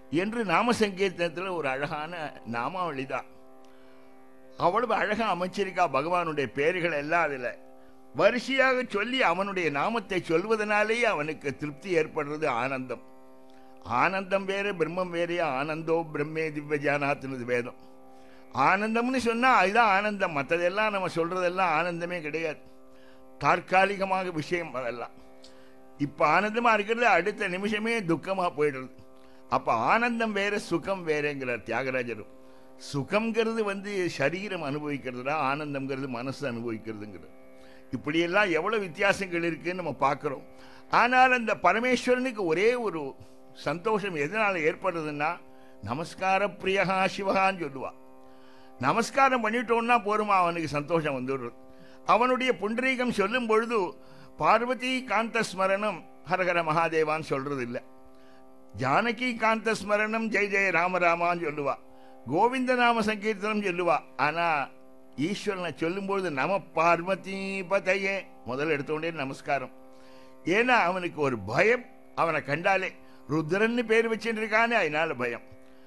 என்று நாம சங்கீர்த்தனத்தில் ஒரு அழகான நாமாவளி தான் அவ்வளவு அழகா அமைச்சிருக்கா பகவானுடைய பெயர்கள் எல்லாம் அதில் வரிசையாக சொல்லி அவனுடைய நாமத்தை சொல்வதனாலேயே அவனுக்கு திருப்தி ஏற்படுறது ஆனந்தம் ஆனந்தம் வேறு பிரம்மம் வேறே ஆனந்தோ பிரம்மே திவ்ய ஜானாத்துனது வேதம் ஆனந்தம்னு சொன்னா அதுதான் ஆனந்தம் மற்றதெல்லாம் நம்ம சொல்றதெல்லாம் ஆனந்தமே கிடையாது தற்காலிகமாக விஷயம் அதெல்லாம் இப்ப ஆனந்தமா இருக்கிறது அடுத்த நிமிஷமே துக்கமா போயிடுறது அப்ப ஆனந்தம் வேற சுகம் வேறங்கிறார் தியாகராஜரும் சுகம்ங்கிறது வந்து சரீரம் அனுபவிக்கிறதுடா ஆனந்தம்ங்கிறது மனசு அனுபவிக்கிறதுங்கிறது இப்படியெல்லாம் எவ்வளவு வித்தியாசங்கள் இருக்குன்னு நம்ம பார்க்கிறோம் ஆனால் அந்த பரமேஸ்வரனுக்கு ஒரே ஒரு சந்தோஷம் எதனால ஏற்படுறதுன்னா நமஸ்கார பிரியகா சிவகான்னு சொல்லுவா நமஸ்காரம் பண்ணிட்டோம்னா போருமா அவனுக்கு சந்தோஷம் வந்துடுறது அவனுடைய புண்டரீகம் சொல்லும் பொழுது பார்வதி காந்த ஸ்மரணம் ஹரஹர மகாதேவான்னு சொல்றது இல்லை ஜானகி காந்த ஸ்மரணம் ஜெய் ஜெய ராமராமான்னு சொல்லுவா கோவிந்த நாம சங்கீர்த்தனம் சொல்லுவா ஆனா ஈஸ்வரனை சொல்லும்பொழுது நம பார்வதி பதையே முதல்ல எடுத்தோடனே நமஸ்காரம் ஏன்னா அவனுக்கு ஒரு பயம் அவனை கண்டாலே ருத்ரன்னு பேர் வச்சுட்டு இருக்கானே அதனால பயம்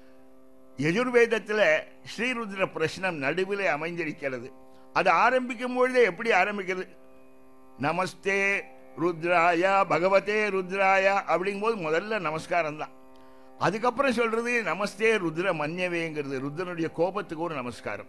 யஜுர்வேதத்தில் ஸ்ரீருத்ர பிரശ്നം நடுவில் அமைந்திருக்கிறது அது ஆரம்பிக்கும் பொழுதே எப்படி ஆரம்பிக்கிறது நமஸ்தே ருத்ராயா பகவதே ருத்ராயா அப்படிங்கும்போது முதல்ல நமஸ்காரம் தான் அதுக்கப்புறம் சொல்றது நமஸ்தே ருத்ர மன்யவேங்கிறது ருத்ரனுடைய கோபத்துக்கு ஒரு நமஸ்காரம்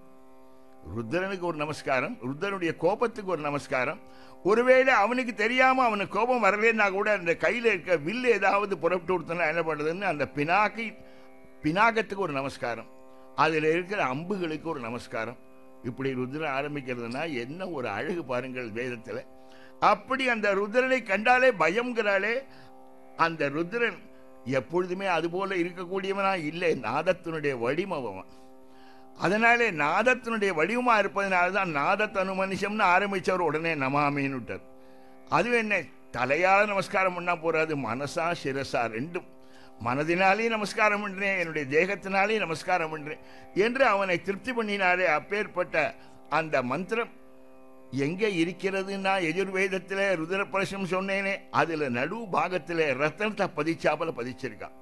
ருத்ரனுக்கு ஒரு நமஸ்காரம் ருத்ரனுடைய கோபத்துக்கு ஒரு நமஸ்காரம் ஒருவேளை அவனுக்கு தெரியாம அவனுக்கு கோபம் வரலன்னா கூட அந்த கையில இருக்க வில்லு ஏதாவது புறப்பட்டு கொடுத்தனா என்ன பண்றதுன்னு அந்த பினாக்கி பினாகத்துக்கு ஒரு நமஸ்காரம் அதில் இருக்கிற அம்புகளுக்கு ஒரு நமஸ்காரம் இப்படி ருத்ரன் ஆரம்பிக்கிறதுனா என்ன ஒரு அழகு பாருங்கள் வேதத்தில் அப்படி அந்த ருத்ரனை கண்டாலே பயம்ங்கிறாலே அந்த ருத்ரன் எப்பொழுதுமே அதுபோல இருக்கக்கூடியவனா இல்லை நாதத்தினுடைய வடிமவன் அதனாலே நாதத்தினுடைய வடிவமா இருப்பதனால தான் நாதத் அனுமனிஷம்னு ஆரம்பிச்சவர் உடனே நமாமின்னு விட்டார் அது என்ன தலையால நமஸ்காரம் பண்ணா போறாது மனசா சிரசா ரெண்டும் மனதினாலே நமஸ்காரம் பண்றேன் என்னுடைய தேகத்தினாலே நமஸ்காரம் பண்றேன் என்று அவனை திருப்தி பண்ணினாரே அப்பேற்பட்ட அந்த மந்திரம் எங்க இருக்கிறதுன்னா எதிர்வேதத்தில் ருதிரப்பிரசம் சொன்னேனே அதுல நடு பாகத்தில் ரத்தனத்தை பதிச்சாப்பல பதிச்சிருக்கான்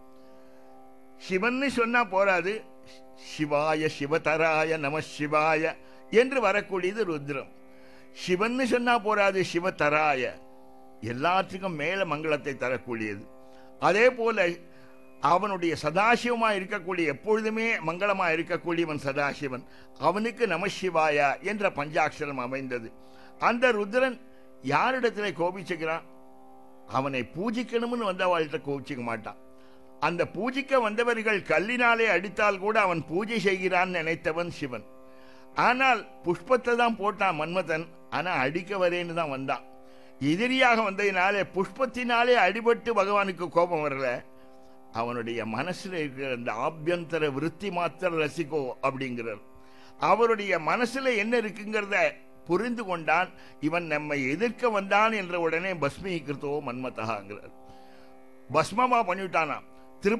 சிவன்னு சொன்னா போராது சிவாய சிவதராய நம சிவாய என்று வரக்கூடியது ருத்ரம் சிவன்னு சொன்னா போராது சிவதராய எல்லாத்துக்கும் மேல மங்களத்தை தரக்கூடியது அதே போல அவனுடைய சதாசிவமா இருக்கக்கூடிய எப்பொழுதுமே மங்களமா இருக்கக்கூடியவன் சதாசிவன் அவனுக்கு நமசிவாயா என்ற பஞ்சாட்சரம் அமைந்தது அந்த ருத்ரன் யாரிடத்துல கோபிச்சுக்கிறான் அவனை பூஜிக்கணும்னு வந்தவாழ்கிட்ட கோபிச்சுக்க மாட்டான் அந்த பூஜிக்க வந்தவர்கள் கல்லினாலே அடித்தால் கூட அவன் பூஜை செய்கிறான் நினைத்தவன் சிவன் ஆனால் புஷ்பத்தை தான் போட்டான் மன்மதன் ஆனா அடிக்க வரேன்னு தான் வந்தான் எதிரியாக வந்ததினாலே புஷ்பத்தினாலே அடிபட்டு பகவானுக்கு கோபம் வரல அவனுடைய மனசுல இருக்கிற அந்த ஆபியந்தர விருத்தி மாத்திர ரசிகோ அப்படிங்கிறார் அவருடைய மனசுல என்ன இருக்குங்கிறத புரிந்து கொண்டான் இவன் நம்மை எதிர்க்க வந்தான் என்ற உடனே பஸ்மீகிருத்தோ மன்மதகாங்கிறார் பஸ்மமா பண்ணிவிட்டானாம்